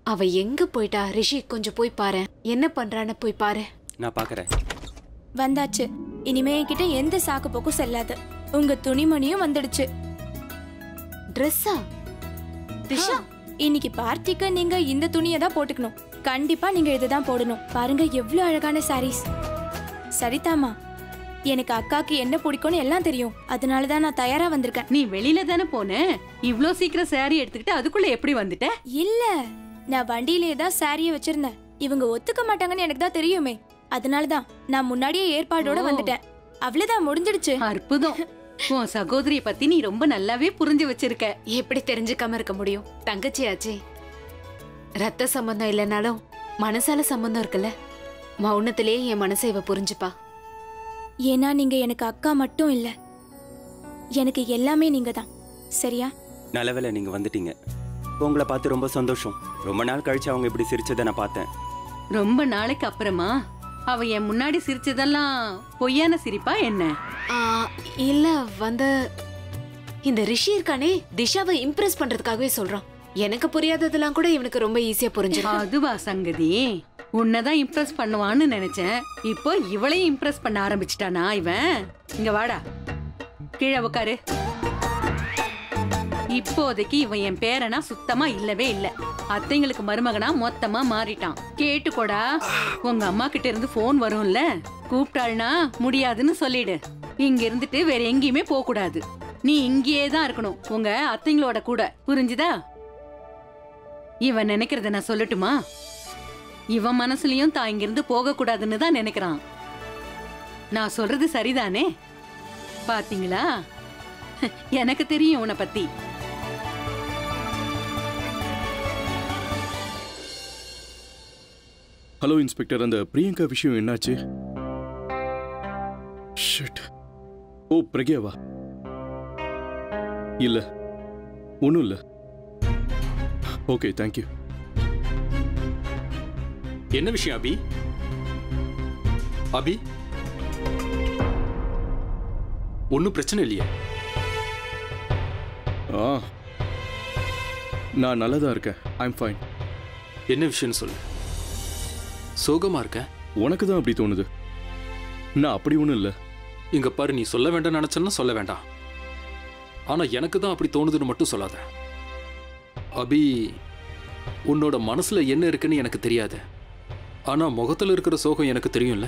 அவ எங்க போயிட்டா ரிஷி கொஞ்சம் போய் பாரு என்ன பண்றான்னு போய் பாரு நான் பார்க்கறேன் வந்தாச்சு இனிமே என்கிட்ட எந்த சாக்கு போக்கும் செல்லாது உங்க துணிமணியும் வந்துடுச்சு ட்ரெஸ்ஸா திஷா இன்னைக்கு பார்ட்டிக்கு நீங்க இந்த துணியை தான் போட்டுக்கணும் கண்டிப்பா நீங்க இதுதான் போடணும் பாருங்க எவ்வளவு அழகான சாரீஸ் சரிதாமா எனக்கு அக்காக்கு என்ன பிடிக்கும்னு எல்லாம் தெரியும் அதனால தான் நான் தயாரா வந்திருக்கேன் நீ வெளியில தானே போன இவ்ளோ சீக்கிரம் saree எடுத்துக்கிட்டு அதுக்குள்ள எப்படி வந்துட்ட இல்ல நான் வண்டியிலே தான் சாரியை வச்சிருந்தேன் இவங்க ஒத்துக்க மாட்டாங்கன்னு எனக்கு தான் தெரியுமே அதனால தான் நான் முன்னாடியே ஏற்பாடோட ஓ. வந்துட்டேன் அவ்வளவுதான் முடிஞ்சிடுச்சு அற்புதம் உன் சகோதரிய பத்தி நீ ரொம்ப நல்லாவே புரிஞ்சு வச்சிருக்க எப்படி தெரிஞ்சுக்காம இருக்க முடியும் தங்கச்சியாச்சே ரத்த சம்பந்தம் இல்லைனாலும் மனசால சம்பந்தம் இருக்குல்ல மௌனத்திலேயே என் மனசை இவ புரிஞ்சுப்பா ஏன்னா நீங்க எனக்கு அக்கா மட்டும் இல்ல எனக்கு எல்லாமே நீங்க தான் சரியா நல்ல வேளை நீங்க வந்துட்டீங்க உங்களை பார்த்து ரொம்ப சந்தோஷம் ரொம்ப நாள் கழிச்சு அவங்க இப்படி சிரிச்சதை நான் பார்த்தேன் ரொம்ப நாளைக்கு அப்புறமா அவ என் முன்னாடி சிரிச்சதெல்லாம் பொய்யான சிரிப்பா என்ன ஆ, இல்ல வந்து இந்த ரிஷி இருக்கானே திஷாவை இம்ப்ரெஸ் பண்றதுக்காகவே சொல்றான் எனக்கு புரியாததெல்லாம் கூட இவனுக்கு ரொம்ப ஈஸியா புரிஞ்சிடும் அதுவா சங்கதி உன்னதான் இம்ப்ரெஸ் பண்ணுவான்னு நினைச்சேன் இப்போ இவளையும் இம்ப்ரெஸ் பண்ண ஆரம்பிச்சிட்டானா இவன் இங்க வாடா கீழே உட்காரு இப்போதைக்கு இவன் என் பேரனா சுத்தமா இல்லவே இல்ல அத்தைங்களுக்கு மருமகனா மொத்தமா மாறிட்டான் கேட்டுக்கோடா உங்க அம்மா கிட்ட இருந்து போன் வரும்ல கூப்பிட்டாள்னா முடியாதுன்னு சொல்லிடு இங்க இருந்துட்டு வேற எங்கேயுமே போக கூடாது நீ இங்கேயே தான் இருக்கணும் உங்க அத்தைங்களோட கூட புரிஞ்சுதா இவன் நினைக்கிறத நான் சொல்லட்டுமா இவன் மனசுலயும் தான் இங்கிருந்து போக கூடாதுன்னு தான் நினைக்கிறான் நான் சொல்றது சரிதானே பாத்தீங்களா எனக்கு தெரியும் உன்னை பத்தி ஹலோ இன்ஸ்பெக்டர் அந்த பிரியங்கா விஷயம் என்னாச்சு ஷிட் ஓ பிரக்யாவா இல்ல ஒன்றும் இல்ல ஓகே தேங்க்யூ என்ன விஷயம் அபி அபி ஒன்றும் பிரச்சனை இல்லையே ஆ நான் நல்லா தான் இருக்கேன் ஐம் ஃபைன் என்ன விஷயம்னு சொல்லு சோகமா இருக்க உனக்கு தான் அப்படி தோணுது நான் அப்படி ஒன்றும் இல்லை இங்க பாரு நீ சொல்ல வேண்டாம் நினைச்சேன்னா சொல்ல வேண்டாம் ஆனா எனக்கு தான் அப்படி தோணுதுன்னு மட்டும் சொல்லாத அபி உன்னோட மனசுல என்ன இருக்குன்னு எனக்கு தெரியாது ஆனா முகத்துல இருக்கிற சோகம் எனக்கு தெரியும்ல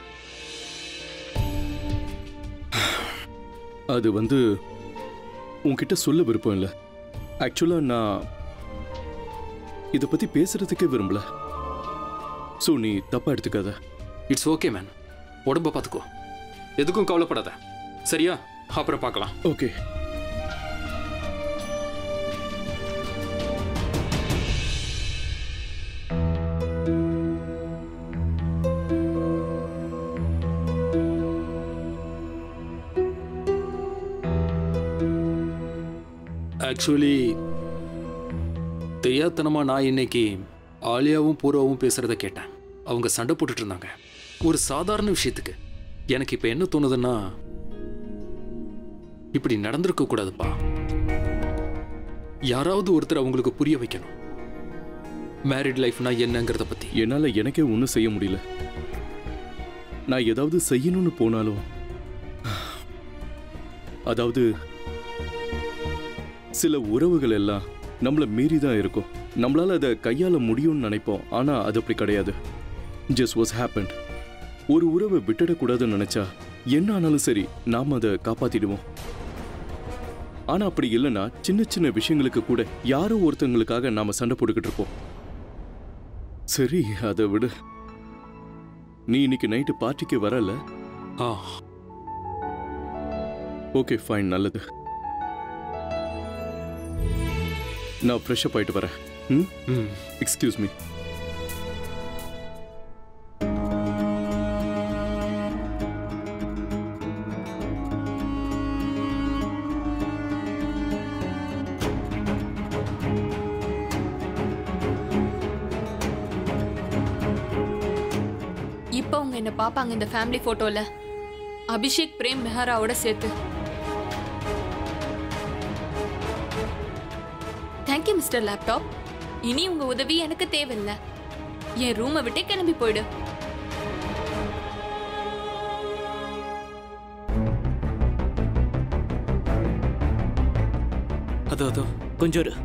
அது வந்து உன்கிட்ட சொல்ல விருப்பம் இல்லை ஆக்சுவலாக நான் இதை பற்றி பேசுறதுக்கே விரும்பல ஸோ நீ தப்பா எடுத்துக்காத இட்ஸ் ஓகே மேன் உடம்ப பார்த்துக்கோ எதுக்கும் கவலைப்படாத சரியா அப்புறம் பார்க்கலாம் ஓகே ஆக்சுவலி தெரியாதனமா நான் இன்னைக்கு ஆலியாவும் பூர்வாவும் பேசுறத கேட்டேன் அவங்க சண்டை போட்டுட்டு இருந்தாங்க ஒரு சாதாரண விஷயத்துக்கு எனக்கு இப்ப என்ன தோணுதுன்னா இப்படி நடந்திருக்க கூடாதுப்பா யாராவது ஒருத்தர் அவங்களுக்கு புரிய வைக்கணும் மேரிட் லைஃப்னா என்னங்கிறத பத்தி என்னால் எனக்கே ஒன்றும் செய்ய முடியல நான் ஏதாவது செய்யணும்னு போனாலும் அதாவது சில உறவுகள் எல்லாம் நம்மளை மீறி தான் இருக்கும் நம்மளால அதை கையாள முடியும்னு நினைப்போம் ஆனா அது அப்படி கிடையாது ஜஸ்ட் வாஸ் ஹேப்பன் ஒரு உறவை விட்டுடக்கூடாதுன்னு நினைச்சா என்ன ஆனாலும் சரி நாம அதை காப்பாத்திடுவோம் ஆனா அப்படி இல்லைன்னா சின்ன சின்ன விஷயங்களுக்கு கூட யாரோ ஒருத்தங்களுக்காக நாம சண்டை போட்டுக்கிட்டு இருப்போம் சரி அதை விடு நீ இன்னைக்கு நைட்டு பார்ட்டிக்கு வரல ஆ ஓகே ஃபைன் நல்லது நான் ஃப்ரெஷ் அப் ஆயிட்டு வரேன் ம் ம் எக்ஸ்கியூஸ் மீ இப்போ அவங்க என்ன பாப்பாங்க இந்த ஃபேமிலி போட்டோல அபிஷேக் பிரேம் மெஹராவோட சேர்த்து தேங்க்யூ மிஸ்டர் லேப்டாப் இனி உங்க உதவி எனக்கு தேவையில்ல என் ரூமை விட்டே கிளம்பி போயிடு அதோ அதோ கொஞ்சம் இரு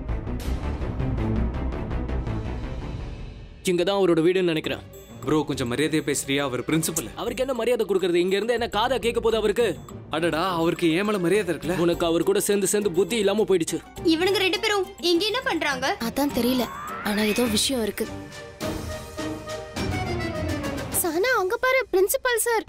இங்க தான் அவரோட வீடுன்னு நினைக்கிறேன் ப்ரோ கொஞ்சம் மரியாதையா பேசுறியா அவர் பிரின்சிபல் அவருக்கு என்ன மரியாதை கொடுக்கறது இங்க இருந்து என்ன காதா கேட்க போகுது அவருக்கு அடடா அவருக்கு ஏன் மேல மரியாதை இருக்குல்ல உனக்கு அவர் கூட சேர்ந்து சேர்ந்து புத்தி இல்லாம போயிடுச்சு இவனுங்க ரெண்டு பேரும் இங்க என்ன பண்றாங்க அதான் தெரியல ஆனா ஏதோ விஷயம் இருக்கு சனா அங்க பாரு பிரின்சிபல் சார்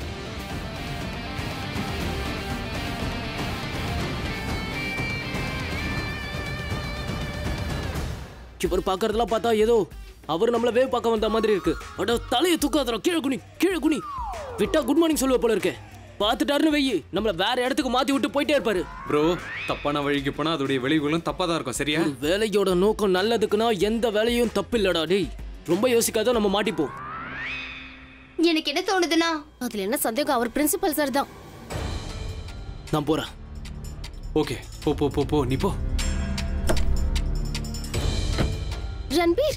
இவர் பாக்குறதெல்லாம் பார்த்தா ஏதோ அவர் நம்மள வேவ் பார்க்க வந்த மாதிரி இருக்கு அட தலையை தூக்காதரா கீழே குனி கீழே குனி விட்டா குட் மார்னிங் சொல்லுவ போல இருக்கே பார்த்துட்டாருன்னு வெயி நம்மள வேற இடத்துக்கு மாத்தி விட்டு போயிட்டே இருப்பாரு ப்ரோ தப்பான வழிக்கு போனா அதோடைய விளைவுகளும் தப்பா தான் இருக்கும் சரியா ஒரு வேலையோட நோக்கம் நல்லதுக்குன்னா எந்த வேலையும் தப்பு இல்லடா டேய் ரொம்ப யோசிக்காத நம்ம மாட்டிப்போம் எனக்கு என்ன தோணுதுன்னா அதுல என்ன சந்தேகம் அவர் பிரின்சிபல் சார் தான் நான் போறேன் ஓகே போ போ போ போ நீ போ ரன்பீர்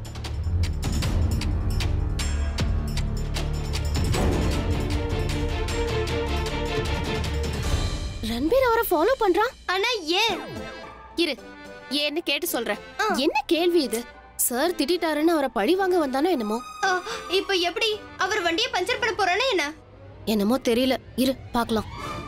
ரன்பீர் அவரை ஃபாலோ பண்றான் ஆனா ஏன் இரு ஏன்னு கேட்டு சொல்றேன் என்ன கேள்வி இது சார் திட்டிட்டாருன்னு அவரை பழி வாங்க வந்தானோ என்னமோ ஆ, இப்ப எப்படி அவர் வண்டியை பஞ்சர் பண்ண போறானா என்ன என்னமோ தெரியல இரு பார்க்கலாம்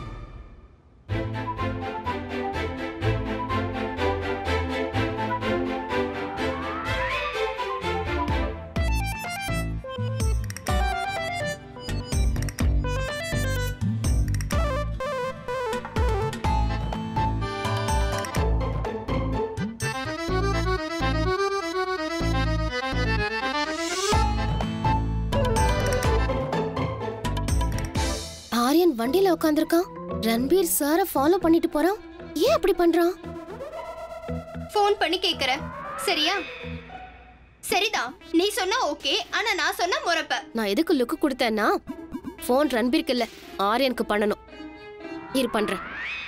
ஆரியன் வண்டியில உட்காந்துருக்கான் ரன்பீர் சாரை ஃபாலோ பண்ணிட்டு போறான் ஏன் அப்படி பண்றான் ஃபோன் பண்ணி கேக்குறேன் சரியா சரிதான் நீ சொன்னா ஓகே ஆனா நான் சொன்னா முறப்ப நான் எதுக்கு லுக்கு கொடுத்தேன்னா ஃபோன் ரன்பீருக்கு இல்ல ஆரியனுக்கு பண்ணணும் இரு பண்றேன்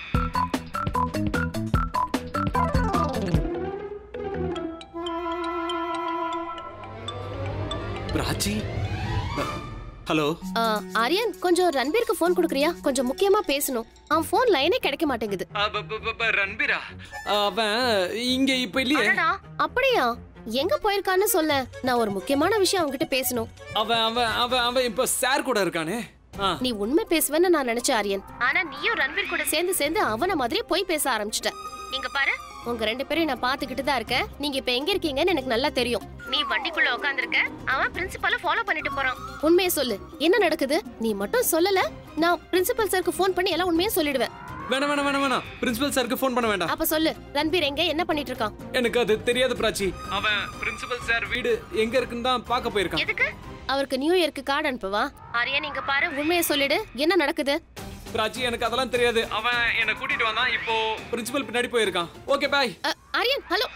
ராஜி ஹலோ ஆ, ஆரியன் கொஞ்சம் ரன்பீருக்கு ஃபோன் கொடுக்குறியா கொஞ்சம் முக்கியமா பேசணும் அவன் ஃபோன் லைனே கிடைக்க மாட்டேங்குது ரன்பீரா அவன் இங்க இப்ப இல்லையே அடடா, அப்படியா எங்க போயிருக்கான்னு சொல்ல நான் ஒரு முக்கியமான விஷயம் அவன்கிட்ட பேசணும் அவன் அவன் அவன் அவன் இப்ப சார் கூட இருக்கானே ஆ நீ உண்மை பேசுவேன்னு நான் நினைச்சேன் ஆரியன் ஆனா நீயும் ரன்வீர் கூட சேர்ந்து சேர்ந்து அவன மாதிரியே போய் பேச ஆரம்பிச்சிட்ட இங்க பாரு உங்க ரெண்டு பேரையும் நான் பாத்துக்கிட்டு தான் இருக்கேன் நீங்க இப்ப எங்க இருக்கீங்கன்னு எனக்கு நல்லா தெரியும் நீ வண்டிக்குள்ள உட்காந்துருக்க அவன் பிரின்சிபல ஃபாலோ பண்ணிட்டு போறான் உண்மையை சொல்லு என்ன நடக்குது நீ மட்டும் சொல்லல நான் பிரின்சிபல் சாருக்கு ஃபோன் பண்ணி எல்லாம் உண்மையை சொல்லிடுவேன் வேணாம் வேணாம் வேணாம் வேணாம் பிரின்சிபல் சாருக்கு ஃபோன் பண்ண வேண்டாம் அப்ப சொல்லு ரன்பீர் எங்க என்ன பண்ணிட்டு இருக்கான் எனக்கு அது தெரியாது பிராச்சி அவன் பிரின்சிபல் சார் வீடு எங்க இருக்குன்னு தான் பார்க்க போயிருக்கான் எதுக்கு அவருக்கு நியூ இயர்க்கு கார்டு அனுப்புவா ஆரியன் இங்க பாரு உண்மையை சொல்லிடு என்ன நடக்குது பிராச்சி எனக்கு அதெல்லாம் தெரியாது அவன் என்னை கூட்டிட்டு வந்தான் இப்போ பிரின்சிபல் பின்னாடி போயிருக்கான் ஓகே பாய் அ, ஆரியன் ஹலோ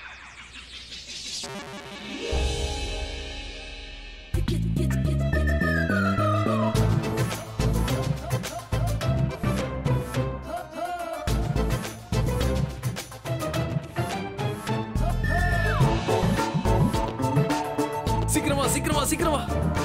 சீக்கிரமா சீக்கிரமா சீக்கிரமா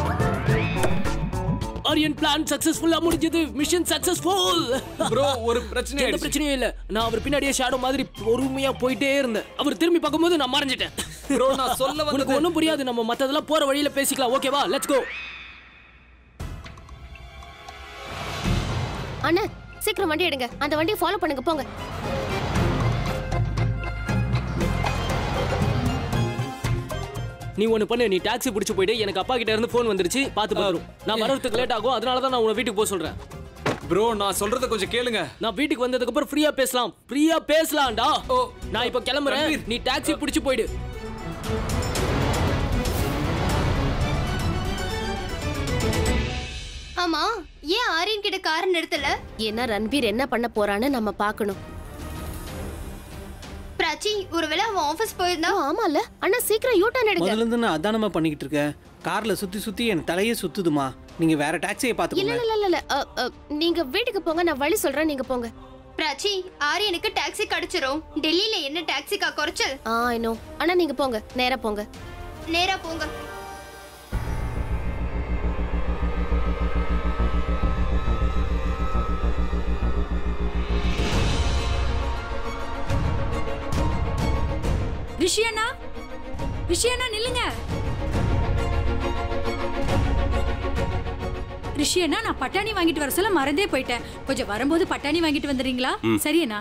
ஆரியன் பிளான் சக்சஸ்ஃபுல்லா முடிஞ்சது மிஷன் சக்சஸ்ஃபுல் ப்ரோ ஒரு பிரச்சனை எந்த ஆயிடுச்சு. பிரச்சனையும் இல்ல நான் அவர் பின்னாடியே ஷேடோ மாதிரி பொறுமையா போயிட்டே இருந்தேன் அவர் திரும்பி பார்க்கும்போது நான் மறைஞ்சிட்டேன் ப்ரோ நான் சொல்ல உனக்கு வந்தது ஒண்ணும் புரியாது நம்ம மத்ததெல்லாம் போற வழியில பேசிக்கலாம் ஓகேவா லெட்ஸ் கோ அண்ணா சீக்கிரம் வண்டி எடுங்க அந்த வண்டியை ஃபாலோ பண்ணுங்க போங்க நீ ஒண்ணு பண்ணு நீ டாக்ஸி பிடிச்சு போயிட்டு எனக்கு அப்பா கிட்ட இருந்து ஃபோன் வந்துருச்சு பார்த்து பாத்துரும் நான் வரதுக்கு லேட் ஆகும் அதனால தான் நான் உன வீட்டுக்கு போக சொல்றேன் ப்ரோ நான் சொல்றத கொஞ்சம் கேளுங்க நான் வீட்டுக்கு வந்ததுக்கு அப்புறம் ஃப்ரீயா பேசலாம் ஃப்ரீயா பேசலாம்டா ஓ நான் இப்போ கிளம்புறேன் ரன்வீர். நீ டாக்ஸி பிடிச்சு போயிடு ஆமா ஏன் ஆரியன் கிட்ட காரை நிறுத்தல ஏன்னா ரன்பீர் என்ன பண்ண போறான்னு நம்ம பார்க்கணும் பிராச்சி ஒருவேளை அவன் ஆபீஸ் போயிருந்தா ஆ, ஆமால அண்ணா சீக்கிரம் யூ டர்ன் எடுங்க முதல்ல இருந்து நான் அதானமா பண்ணிக்கிட்டு இருக்கேன் கார்ல சுத்தி சுத்தி என் தலையே சுத்துதுமா நீங்க வேற டாக்ஸியை இல்ல பாத்துக்கோங்க இல்ல இல்ல இல்ல அ, அ, நீங்க வீட்டுக்கு போங்க நான் வழி சொல்றேன் நீங்க போங்க பிராச்சி ஆரியனுக்கு டாக்ஸி கிடைச்சிரும் டெல்லியில என்ன டாக்ஸிக்கா குறைச்சல் ஆ இன்னும் அண்ணா நீங்க போங்க நேரா போங்க நேரா போங்க ரிஷியண்ணா ரிஷியண்ணா நில்லுங்க ரிஷியண்ணா நான் பட்டாணி வாங்கிட்டு வர சொல்ல மறந்தே போயிட்டேன் கொஞ்சம் வரும்போது பட்டாணி வாங்கிட்டு வந்துடுறீங்களா ம். சரியண்ணா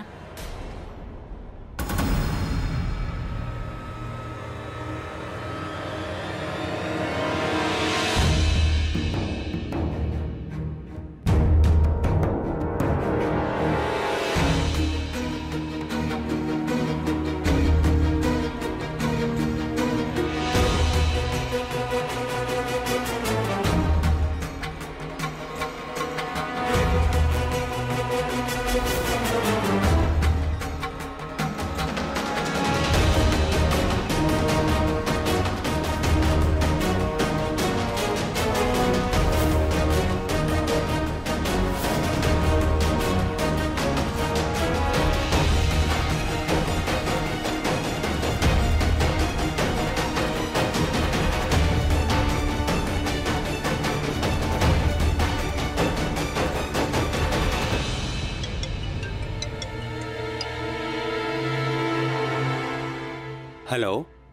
ஹலோ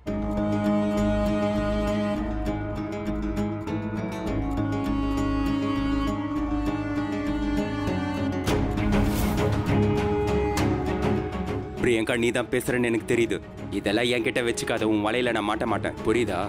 பிரியங்கா நீ தான் பேசுறேன்னு எனக்கு தெரியுது இதெல்லாம் என்கிட்ட வச்சுக்காத உன் வலையில நான் மாட்ட மாட்டேன் புரியுதா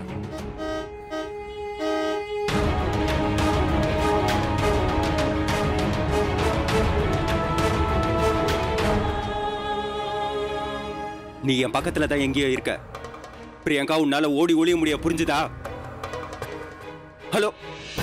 நீ என் பக்கத்துல தான் எங்கேயோ இருக்க பிரியங்கா உன்னால ஓடி ஒளிய முடிய புரிஞ்சுதா ஹலோ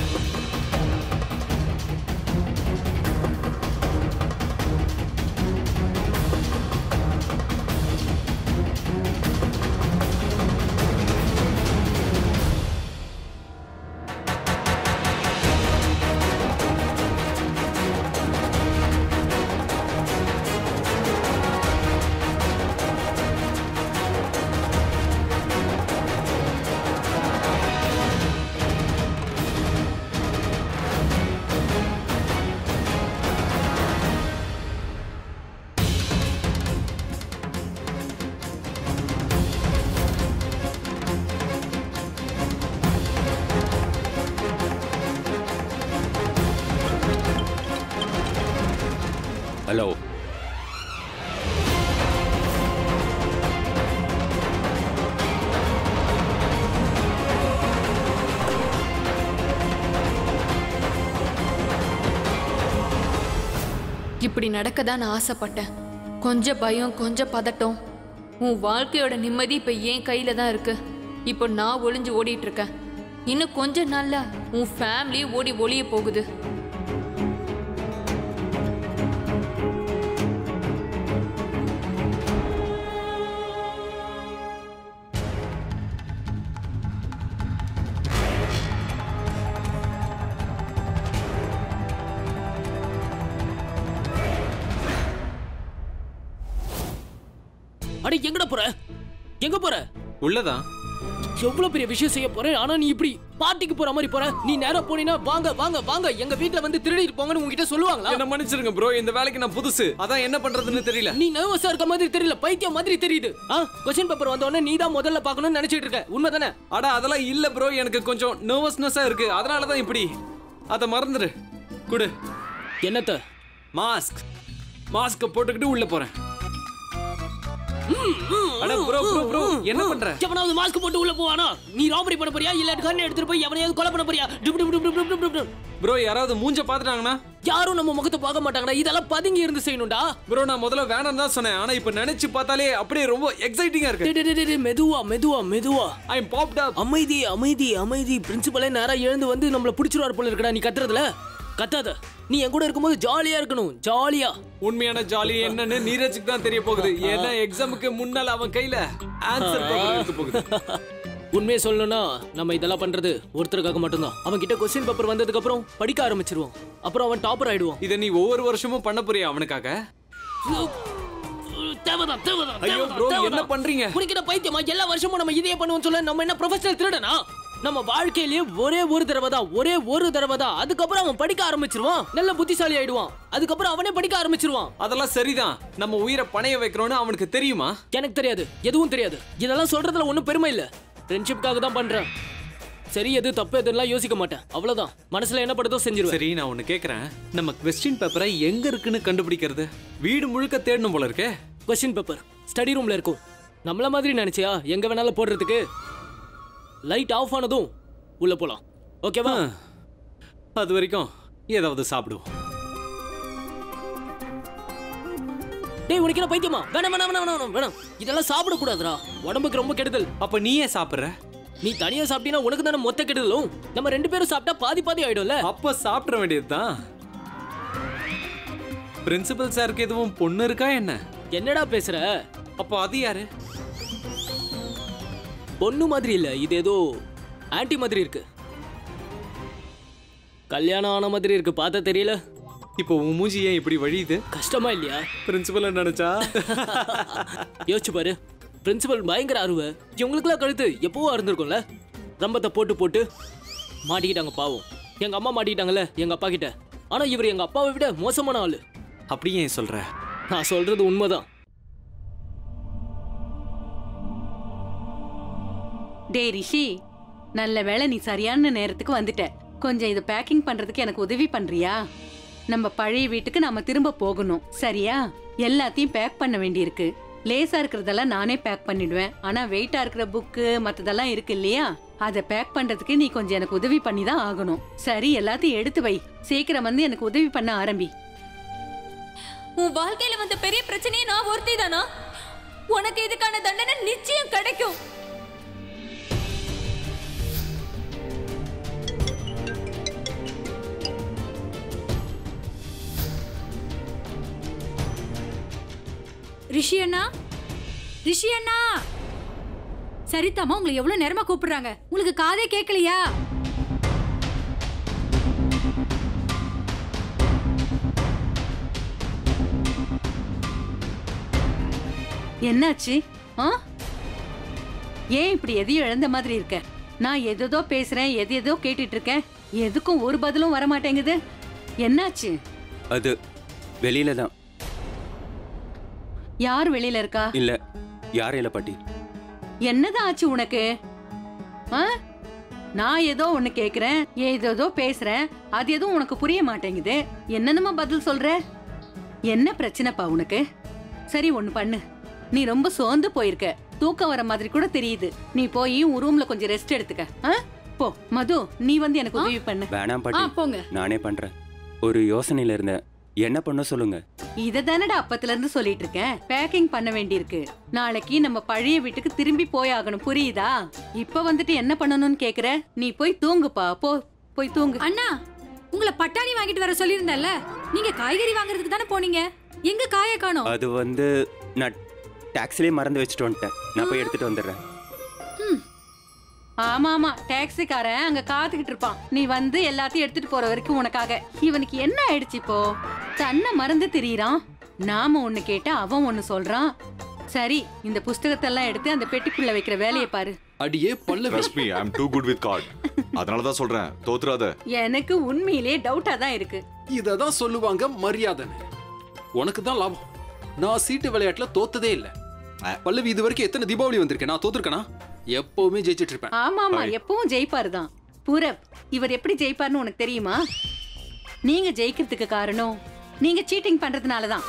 ஹலோ இப்படி நடக்க தான் நான் ஆசைப்பட்டேன் கொஞ்சம் பயம் கொஞ்சம் பதட்டம் உன் வாழ்க்கையோட நிம்மதி இப்ப என் கையில தான் இருக்கு இப்போ நான் ஒளிஞ்சு ஓடிட்டு இருக்கேன் இன்னும் கொஞ்ச நாள்ல உன் ஃபேமிலி ஓடி ஒளிய போகுது அட எங்கடா போற எங்க போற உள்ளதான் எவ்வளவு பெரிய விஷயம் செய்ய போற ஆனா நீ இப்படி பார்ட்டிக்கு போற மாதிரி போற நீ நேரா போனீனா வாங்க வாங்க வாங்க எங்க வீட்ல வந்து திருடிட்டு போங்கன்னு உங்ககிட்ட சொல்லுவாங்களா என்ன மன்னிச்சிருங்க ப்ரோ இந்த வேலைக்கு நான் புதுசு அதான் என்ன பண்றதுன்னு தெரியல நீ நர்வஸா இருக்க மாதிரி தெரியல பைத்தியம் மாதிரி தெரியுது ஆ கொஸ்டின் பேப்பர் வந்த உடனே நீ தான் முதல்ல பார்க்கணும்னு நினைச்சிட்டு இருக்க உண்மைதானே அட அதெல்லாம் இல்ல ப்ரோ எனக்கு கொஞ்சம் நர்வஸ்னஸா இருக்கு அதனால தான் இப்படி அத மறந்துடு குடு என்னத்த மாஸ்க் மாஸ்க போட்டுக்கிட்டு உள்ள போறேன் அட ப்ரோ ப்ரோ ப்ரோ என்ன பண்ற எவனாவது மாஸ்க் போட்டு உள்ள போவானா நீ ராபரி பண்ண போறியா இல்ல கன் எடுத்துட்டு போய் எவனையாவது கொலை பண்ண போறியா டிப் டிப் டிப் டிப் டிப் டிப் டிப். ப்ரோ யாராவது மூஞ்ச பாத்துட்டாங்கன்னா யாரும் நம்ம முகத்தை பார்க்க மாட்டாங்கடா இதெல்லாம் பதுங்கி இருந்து செய்யணும்டா ப்ரோ நான் முதல்ல வேணாம் தான் சொன்னேன் ஆனா இப்ப நினைச்சு பார்த்தாலே அப்படியே ரொம்ப எக்ஸைட்டிங்கா டேய், இருக்கு டேய், டேய், டேய், மெதுவா மெதுவா மெதுவா ஐ எம் பாப்ட் அப் அமைதி அமைதி அமைதி பிரின்சிபலே நேரா எழுந்து வந்து நம்மள பிடிச்சிருவார் போல இருக்கடா நீ கத்துறதுல கத்தாத நீ என் கூட இருக்கும்போது ஜாலியா இருக்கணும் ஜாலியா உண்மையான ஜாலி என்னன்னு நீரஜுக்கு தான் தெரிய போகுது ஏன்னா எக்ஸாமுக்கு முன்னால அவன் கையில ஆன்சர் பேப்பர் எடுத்து போகுது உண்மையை சொல்லணும்னா நம்ம இதெல்லாம் பண்றது ஒருத்தருக்காக மட்டும்தான் அவன் கிட்ட கொஸ்டின் பேப்பர் வந்ததுக்கு அப்புறம் படிக்க ஆரம்பிச்சிருவோம் அப்புறம் அவன் டாப்பர் ஆயிடுவான் இத நீ ஒவ்வொரு வருஷமும் பண்ண போறியா அவனுக்காக தேவைதான் தேவைதான் ஐயோ, தேவைதான், bro, தேவைதான். என்ன பண்றீங்க? குடிக்கிற பைத்தியமா எல்லா வருஷமும் நம்ம இதையே பண்ணுவோம் சொல்ல நம்ம என்ன ப்ரொஃபஷனல் திருடனா நம்ம வாழ்க்கையிலேயே ஒரே ஒரு தடவை தான் ஒரே ஒரு தடவை தான் அதுக்கப்புறம் அவன் படிக்க ஆரம்பிச்சிருவான் நல்ல புத்திசாலி ஆயிடுவான் அதுக்கப்புறம் அவனே படிக்க ஆரம்பிச்சிருவான் அதெல்லாம் சரிதான் நம்ம உயிரை பணைய வைக்கிறோம்னு அவனுக்கு தெரியுமா எனக்கு தெரியாது எதுவும் தெரியாது இதெல்லாம் சொல்றதுல ஒன்றும் பெருமை இல்ல ஃப்ரெண்ட்ஷிப்காக தான் பண்றேன் சரி எது தப்பு எதுலாம் யோசிக்க மாட்டேன் அவ்வளவுதான் மனசுல என்ன படுதோ செஞ்சிருவேன் சரி நான் ஒன்னு கேக்குறேன் நம்ம கொஸ்டின் பேப்பரை எங்க இருக்குன்னு கண்டுபிடிக்கிறது வீடு முழுக்க தேடணும் போல இருக்கே கொஸ்டின் பேப்பர் ஸ்டடி ரூம்ல இருக்கும் நம்மள மாதிரி நினைச்சியா எங்க வேணாலும் போடுறதுக்கு லைட் ஆஃப் ஆனதும் உள்ள போலாம் ஓகேவா அது வரைக்கும் ஏதாவது சாப்பிடுவோம் டேய் உனக்கு என்ன பைத்தியமா வேணாம் வேணாம் வேணாம் வேணாம் வேணாம் இதெல்லாம் சாப்பிடக்கூடாதுடா உடம்புக்கு ரொம்ப கெடுதல் அப்ப நீயே சாப்பிடுற நீ தனியா சாப்பிட்டீங்கன்னா உனக்கு தானே மொத்த கெடுதலும் நம்ம ரெண்டு பேரும் சாப்பிட்டா பாதி பாதி ஆயிடும்ல அப்ப சாப்பிட வேண்டியதுதான் பிரின்சிபல் சாருக்கு எதுவும் பொண்ணு இருக்கா என்ன என்னடா பேசுற அப்போ அது யாரு பொண்ணு மாதிரி இல்ல இது ஏதோ ஆன்ட்டி மாதிரி இருக்கு கல்யாணம் ஆன மாதிரி இருக்கு பார்த்தா தெரியல இப்போ உன் மூஞ்சி ஏன் இப்படி வழியுது கஷ்டமா இல்லையா பிரின்சிபல் நினைச்சா யோசிச்சு பாரு பிரின்சிபல் பயங்கர அருவ இவங்களுக்குலாம் கழுத்து எப்பவோ இருந்திருக்கும்ல ரம்பத்தை போட்டு போட்டு மாட்டிக்கிட்டாங்க பாவம் எங்க அம்மா மாட்டிக்கிட்டாங்கல்ல எங்க அப்பா கிட்ட ஆனா இவர் எங்க அப்பாவை விட மோசமான ஆளு அப்படி ஏன் சொல்ற நான் சொல்றது உண்மைதான் டே ரிஷி நல்ல வேளை நீ சரியான நேரத்துக்கு வந்துட்ட கொஞ்சம் இது பேக்கிங் பண்றதுக்கு எனக்கு உதவி பண்றியா நம்ம பழைய வீட்டுக்கு நாம திரும்ப போகணும் சரியா எல்லாத்தையும் பேக் பண்ண வேண்டியிருக்கு லேசா இருக்கிறதெல்லாம் நானே பேக் பண்ணிடுவேன் ஆனா வெயிட்டா இருக்கிற புக்கு மத்ததெல்லாம் இருக்கு இல்லையா அதை பேக் பண்றதுக்கு நீ கொஞ்சம் எனக்கு உதவி பண்ணி தான் ஆகணும் சரி எல்லாத்தையும் எடுத்து வை சீக்கிரம் வந்து எனக்கு உதவி பண்ண ஆரம்பி உன் வாழ்க்கையில வந்த பெரிய பிரச்சனையே நான் ஒருத்தி தானா உனக்கு இதுக்கான தண்டனை நிச்சயம் கிடைக்கும் ரிஷி அண்ணா ரிஷி அண்ணா சரிதாம்மா உங்களை எவ்வளவு நேரமா கூப்பிடுறாங்க உங்களுக்கு காதே கேட்கலையா என்னாச்சு ஆ ஏன் இப்படி எதையும் இழந்த மாதிரி இருக்க நான் எதேதோ பேசுறேன் எது எதோ கேட்டுட்டு இருக்கேன் எதுக்கும் ஒரு பதிலும் வர மாட்டேங்குது என்னாச்சு அது வெளியில தான் யார் வெளியில இருக்கா இல்ல யாரும் இல்ல பாட்டி என்னதான் ஆச்சு உனக்கு ஆ நான் ஏதோ ஒண்ணு கேக்குறேன் ஏதோ பேசுறேன் அது எதுவும் உனக்கு புரிய மாட்டேங்குது என்னென்னமா பதில் சொல்ற என்ன பிரச்சனைப்பா உனக்கு சரி ஒண்ணு பண்ணு நீ ரொம்ப சோர்ந்து போயிருக்க தூக்கம் வர மாதிரி கூட தெரியுது நீ போய் உன் ரூம்ல கொஞ்சம் ரெஸ்ட் எடுத்துக்க ஆ? போ மது நீ வந்து எனக்கு உதவி பண்ணு வேணாம் ஆ பாட்டி போங்க நானே பண்றேன் ஒரு யோசனையில இருந்தேன் என்ன பண்ண சொல்லுங்க இத தானடா அப்பத்துல இருந்து சொல்லிட்டு இருக்கேன் பேக்கிங் பண்ண வேண்டியிருக்கு நாளைக்கு நம்ம பழைய வீட்டுக்கு திரும்பி போய் ஆகணும் புரியுதா இப்ப வந்துட்டு என்ன பண்ணணும்னு கேக்குற நீ போய் தூங்குப்பா போ போய் தூங்கு அண்ணா உங்களை பட்டாணி வாங்கிட்டு வர சொல்லியிருந்தேன்ல நீங்க காய்கறி வாங்குறதுக்கு தானே போனீங்க எங்க காய காணோம் அது வந்து நான் டாக்ஸிலே மறந்து வச்சுட்டு வந்துட்டேன் நான் போய் எடுத்துட்டு வந்துடுறேன் ஆமா ஆமா டாக்ஸிக்காரன் அங்க காத்துக்கிட்டு இருப்பான் நீ வந்து எல்லாத்தையும் எடுத்துட்டு போற வரைக்கும் உனக்காக இவனுக்கு என்ன ஆயிடுச்சு இப்போ தன்னை மறந்து திரியறான் நாம ஒண்ணு கேட்டா அவன் ஒண்ணு சொல்றான் சரி இந்த புஸ்தகத்தை எல்லாம் எடுத்து அந்த பெட்டிக்குள்ள வைக்கிற வேலையை பாரு அடியே Pallavi trust me I am too good with card அதனால தான் சொல்றேன் தோத்துறாத எனக்கு உண்மையிலே டவுட்டா தான் இருக்கு இததான் சொல்லுவாங்க மரியாதைன்னு உனக்கு தான் லாபம் நான் சீட்டு விளையாட்டுல தோத்ததே இல்ல பல்லவி இது வரைக்கும் எத்தனை தீபாவளி வந்திருக்கேன் நான் தோத்துருக்கனா எப்பவுமே ஜெயிச்சிட்டு இருப்பேன் ஆமா ஆமா எப்பவும் ஜெயிப்பாரு தான் பூரப் இவர் எப்படி ஜெயிப்பார்னு உனக்கு தெரியுமா நீங்க ஜெயிக்கிறதுக்கு காரணம் நீங்க சீட்டிங் பண்றதுனால தான்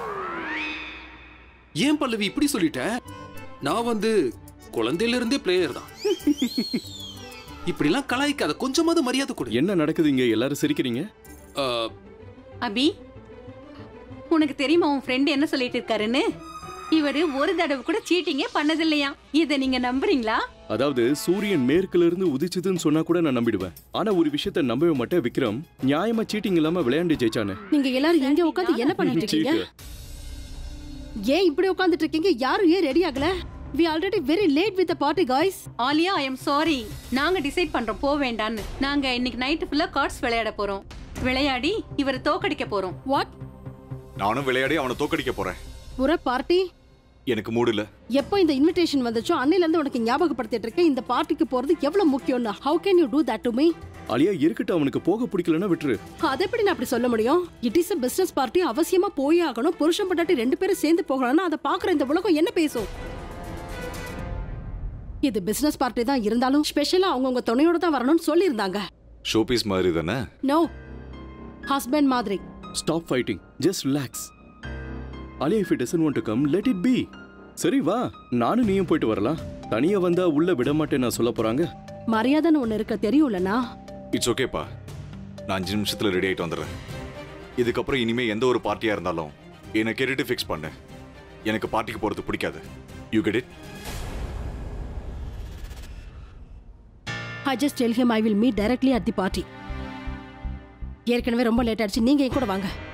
ஏன் பல்லவி இப்படி சொல்லிட்ட நான் வந்து குழந்தையில இருந்தே பிளேயர் தான் இப்படிலாம் கலாய்க்காத கொஞ்சமாவது மரியாதை கொடு என்ன நடக்குது இங்க எல்லாரும் சிரிக்கிறீங்க அபி உனக்கு தெரியுமா உன் ஃப்ரெண்ட் என்ன சொல்லிட்டு இருக்காருன்னு இவரு ஒரு தடவை கூட சீட்டிங்கே பண்ணதில்லையா இத நீங்க நம்புறீங்களா அதாவது சூரியன் மேற்குல இருந்து உதிச்சதுன்னு சொன்னா கூட நான் நம்பிடுவேன் ஆனா ஒரு விஷயத்த நம்பவே மாட்டேன் விக்ரம் நியாயமா சீட்டிங் இல்லாம விளையாண்டு ஜெயிச்சானே நீங்க எல்லாரும் எங்க உட்காந்து என்ன பண்ணிட்டு இருக்கீங்க ஏன் இப்படி உட்கார்ந்துட்டு இருக்கீங்க யாரும் ஏன் ரெடி ஆகல we already very late with party guys Alia I am sorry நாங்க டிசைட் பண்றோம் போக வேண்டான்னு நாங்க இன்னைக்கு நைட்டு ஃபுல்லா கார்ட்ஸ் விளையாட போறோம் விளையாடி இவரை தோக்கடிக்க போறோம் வாட் நானும் விளையாடி அவனை தோக்கடிக்க போறேன் புற பார்ட்டி எனக்கு மூடு இல்ல எப்போ இந்த இன்விடேஷன் வந்துச்சோ அன்னையில இருந்து உனக்கு ஞாபகப்படுத்திட்டு இருக்கேன் இந்த பார்ட்டிக்கு போறது எவ்வளவு முக்கியம்னு how can you do that to me Alia இருக்கட்டும் அவனுக்கு போக பிடிக்கலன்னா விட்டுரு அதை எப்படி நான் அப்படி சொல்ல முடியும் it is a business party அவசியமா போயே ஆகணும் புருஷன் பட்டாட்டி ரெண்டு பேரும் சேர்ந்து போகணும்னா அதை பாக்குற இந்த உலகம் என்ன பேசும் இது பிசினஸ் பார்ட்டி தான் இருந்தாலும் ஸ்பெஷலா அவங்கவுங்க துணையோட தான் வரணும்னு சொல்லியிருந்தாங்க ஷோபீஸ் மாதிரி தானே நோ ஹஸ்பண்ட் மாதிரி stop fighting just relax Alia if it doesn't want to come let it be சரி வா நானும் நீயும் போயிட்டு வரலாம் தனியா வந்தா உள்ள விட மாட்டேன் நான் சொல்ல போறாங்க மரியாதைன்னு ஒண்ணு இருக்க தெரியும்லனா இட்ஸ் ஓகேப்பா நான் அஞ்சு நிமிஷத்துல ரெடி ஆயிட்டு வந்துடுறேன் இதுக்கப்புறம் இனிமே எந்த ஒரு பார்ட்டியா இருந்தாலும் என்னை கேட்டுட்டு ஃபிக்ஸ் பண்ணு எனக்கு பார்ட்டிக்கு போறது பிடிக்காது you get it I just tell him I will meet directly at the party ஏற்கனவே ரொம்ப லேட் ஆயிடுச்சு நீங்க என் கூட வாங்க